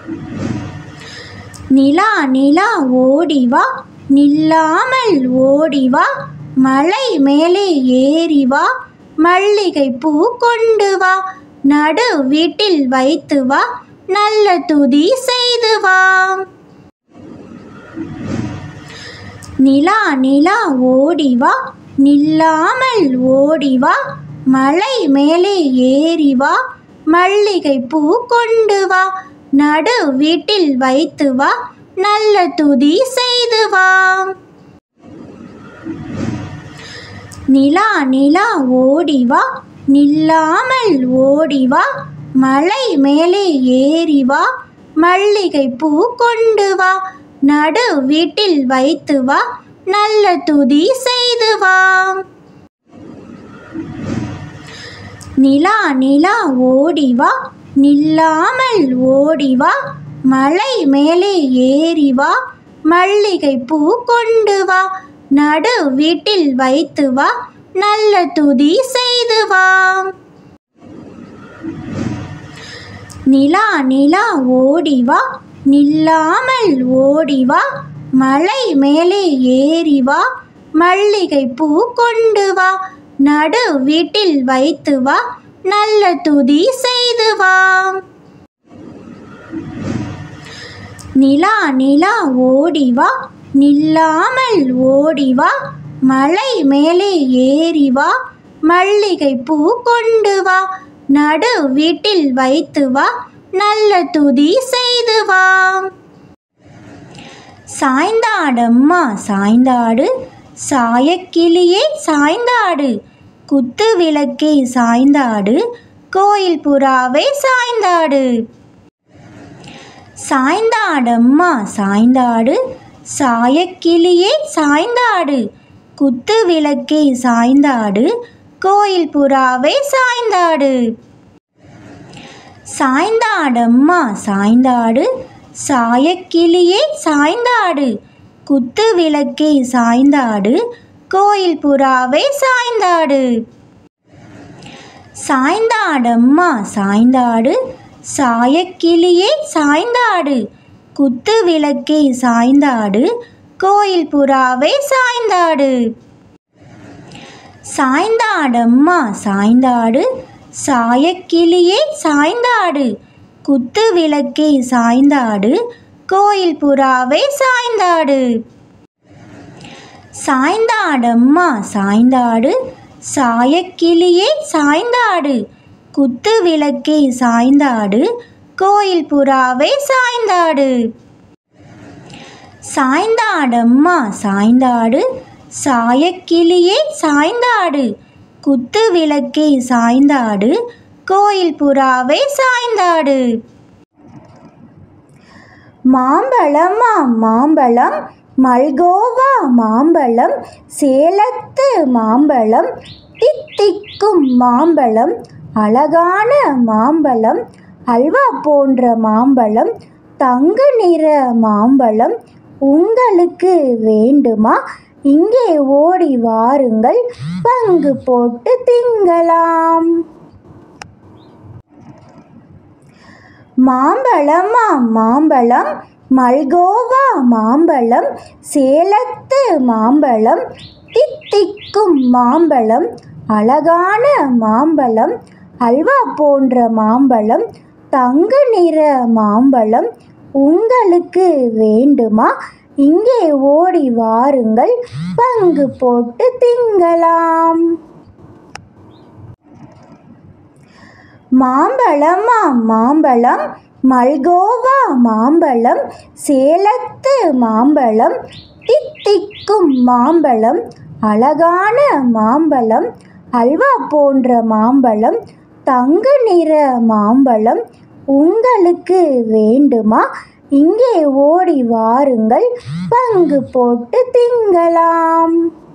நிலா நிலா ஓடிவா நில்லாமல் ஓடிவா மலை மேலே ஏறி வா மல்லிகை பூ கொண்டு வா நடு வீட்டில் வைத்து வா நல்ல துதி செய்து வா நிலா நிலா ஓடிவா நில்லாமல் ஓடிவா மலை மேலே ஏறி வா மல்லிகை பூ கொண்டு வா நடு வீட்டில் வைத்து வா நல்ல துதி செய்து வா நிலா நிலா ஓடிவா நில்லாமல் ஓடிவா மலை மேலே ஏறி வா மல்லிகை பூ கொண்டு வா நடு வீட்டில் வைத்து வா நல்ல துதி செய்து வா நிலா நிலா ஓடிவா நில்லாமல் ஓடிவா மலை மேலே ஏறி வா மல்லிகை பூ கொண்டு வா நடு வீட்டில் வைத்து வா நல்ல துதி செய்து வா நிலா நிலா ஓடிவா நில்லாமல் ஓடிவா மலை மேலே ஏறி வா மல்லிகை பூ கொண்டு வா நடு வீட்டில் வைத்து வா நல்ல துதி செய்து வா நிலா நிலா ஓடிவா நில்லாமல் ஓடிவா மலை மேலே ஏறி வா மல்லிகை பூ கொண்டு வா நடு வீட்டில் வைத்து வா நல்ல துதி செய்து வா சாய்ந்தாடம்மா சாய்ந்தாடு சாயக்கிளியே சாய்ந்தாடு குத்து விளக்கே சாய்ந்தாடு கோயில் புறாவே சாய்ந்தாடு சாய்ந்தாடம்மா சாய்ந்தாடு சாயக்கிளியே சாய்ந்தாடு குத்து விளக்கே சாய்ந்தாடு கோயில் புறாவே சாய்ந்தாடு சாய்ந்தாடம்மா சாய்ந்தாடு சாயக்கிளியே சாய்ந்தாடு குத்து விளக்கே சாய்ந்தாடு கோயில் புறாவே சாய்ந்தாடு சாய்ந்தாடம்மா சாய்ந்தாடு சாயக்கிளியே சாய்ந்தாடு குத்து விளக்கே சாய்ந்தாடு கோயில் புறாவே சாய்ந்தாடு சாய்ந்தாடம்மா சாய்ந்தாடு சாயக்கிளியே சாய்ந்தாடு குத்து விளக்கே சாய்ந்தாடு கோயில் புறாவே சாய்ந்தாடு சாய்ந்தாடம்மா சாய்ந்தாடு சாயக்கிளியே சாய்ந்தாடு குத்து விளக்கே சாய்ந்தாடு கோயில் புறாவே சாய்ந்தாடு சாய்ந்தாடம்மா சாய்ந்தாடு சாயக்கிளியே சாய்ந்தாடு குத்து விளக்கே சாய்ந்தாடு கோயில் புறாவே சாய்ந்தாடு மாம்பழமா மாம்பழம் மல்கோவா மாம்பழம் சேலத்து மாம்பழம் தித்திக்கும் மாம்பழம் அழகான மாம்பழம் அல்வா போன்ற மாம்பழம் தங்க நிற மாம்பழம் உங்களுக்கு வேண்டுமா இங்கே ஓடி வாருங்கள் பங்கு போட்டு திங்கலாம் மாம்பழமா மாம்பழம் மல்கோவா மாம்பழம் சேலத்து மாம்பழம் தித்திக்கும் மாம்பழம் அழகான மாம்பழம் அல்வா போன்ற மாம்பழம் தங்க நிற மாம்பழம் உங்களுக்கு வேண்டுமா இங்கே ஓடி வாருங்கள் பங்கு போட்டு திங்கலாம் மாம்பழமா மாம்பழம் மல்கோவா மாம்பழம் சேலத்து மாம்பழம் தித்திக்கும் மாம்பழம் அழகான மாம்பழம் அல்வா போன்ற மாம்பழம் தங்க நிற மாம்பழம் உங்களுக்கு வேண்டுமா இங்கே ஓடி வாருங்கள் பங்கு போட்டு திங்கலாம்